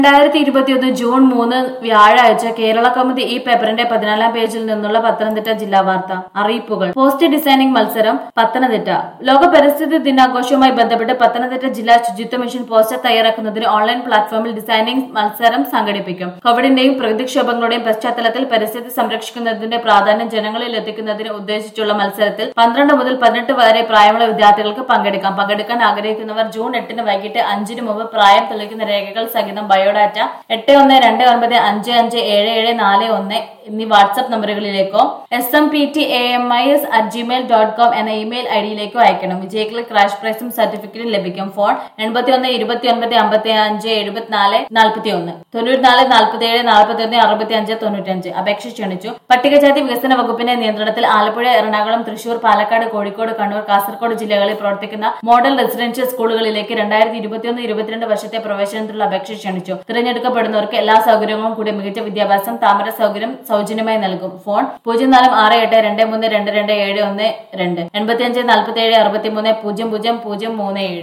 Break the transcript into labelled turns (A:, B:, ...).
A: രണ്ടായിരത്തി ഇരുപത്തിയൊന്ന് ജൂൺ മൂന്ന് വ്യാഴാഴ്ച കേരള കൗമുദി ഈ പേപ്പറിന്റെ പതിനാലാം പേജിൽ നിന്നുള്ള പത്തനംതിട്ട ജില്ലാ വാർത്ത അറിയിപ്പുകൾ പോസ്റ്റ് ഡിസൈനിംഗ് മത്സരം പത്തനംതിട്ട ലോക പരിസ്ഥിതി ദിനാഘോഷവുമായി ബന്ധപ്പെട്ട് പത്തനംതിട്ട ജില്ലാ ശുചിത്വ മിഷൻ പോസ്റ്റർ തയ്യാറാക്കുന്നതിന് ഓൺലൈൻ പ്ലാറ്റ്ഫോമിൽ ഡിസൈനിംഗ് മത്സരം സംഘടിപ്പിക്കും കോവിഡിന്റെയും പ്രകൃതിക്ഷോഭങ്ങളുടെയും പശ്ചാത്തലത്തിൽ പരിസ്ഥിതി സംരക്ഷിക്കുന്നതിന്റെ പ്രാധാന്യം ജനങ്ങളിൽ എത്തിക്കുന്നതിന് ഉദ്ദേശിച്ചുള്ള മത്സരത്തിൽ പന്ത്രണ്ട് മുതൽ പതിനെട്ട് വരെ പ്രായമുള്ള വിദ്യാർത്ഥികൾക്ക് പങ്കെടുക്കാം പങ്കെടുക്കാൻ ആഗ്രഹിക്കുന്നവർ ജൂൺ എട്ടിന് വൈകിട്ട് അഞ്ചിന് മുമ്പ് പ്രായം തെളിയിക്കുന്ന രേഖകൾ സഹിതം ബയോഡാറ്റ എട്ട് ഒന്ന് രണ്ട് ഒൻപത് അഞ്ച് അഞ്ച് ഏഴ് ഏഴ് നാല് ഒന്ന് എന്നീ വാട്സ്ആപ്പ് നമ്പറുകളിലേക്കോ S M P T A M I S at Gmail dot com എന്ന ഇമെയിൽ ഐ ഡിയിലേക്കോ അയക്കണം വിജയികൾക്ക് ക്രാഷ് പ്രൈസും സർട്ടിഫിക്കറ്റും ലഭിക്കും ഫോൺ എൺപത്തി ഒന്ന് ഇരുപത്തി ഒൻപത് അമ്പത്തി അഞ്ച് എഴുപത്തിനാല് നാൽപ്പത്തി ഒന്ന് തൊണ്ണൂറ്റിനാല് നാൽപ്പത്തി ഏഴ് നാൽപ്പത്തി ഒന്ന് അറുപത്തി അഞ്ച് തൊണ്ണൂറ്റഞ്ച് അപേക്ഷ ക്ഷണിച്ചു പട്ടികജാതി വികസന വകുപ്പിന്റെ നിയന്ത്രണത്തിൽ ആലപ്പുഴ എറണാകുളം തൃശൂർ പാലക്കാട് കോഴിക്കോട് കണ്ണൂർ കാസർഗോഡ് ജില്ലകളിൽ പ്രവർത്തിക്കുന്ന മോഡൽ റെസിഡൻഷ്യൽ സ്കൂളുകളിലേക്ക് രണ്ടായിരത്തി ഇരുപത്തിയൊന്ന് ഇരുപത്തിരണ്ട് വർഷത്തെ പ്രവേശനത്തിനുള്ള അപേക്ഷ ക്ഷണിച്ചു തിരഞ്ഞെടുക്കപ്പെടുന്നവർക്ക് എല്ലാ സൗകര്യങ്ങളും കൂടി മികച്ച വിദ്യാഭ്യാസം താമര സൗകര്യം സൗജന്യമായി നൽകും ഫോൺ പൂജ്യം നാല് ആറ് എട്ട് രണ്ട് മൂന്ന് രണ്ട് രണ്ട് ഏഴ് ഒന്ന് രണ്ട് എൺപത്തിയഞ്ച് നാൽപ്പത്തി ഏഴ് അറുപത്തി മൂന്ന് പൂജ്യം പൂജ്യം പൂജ്യം മൂന്ന് ഏഴ്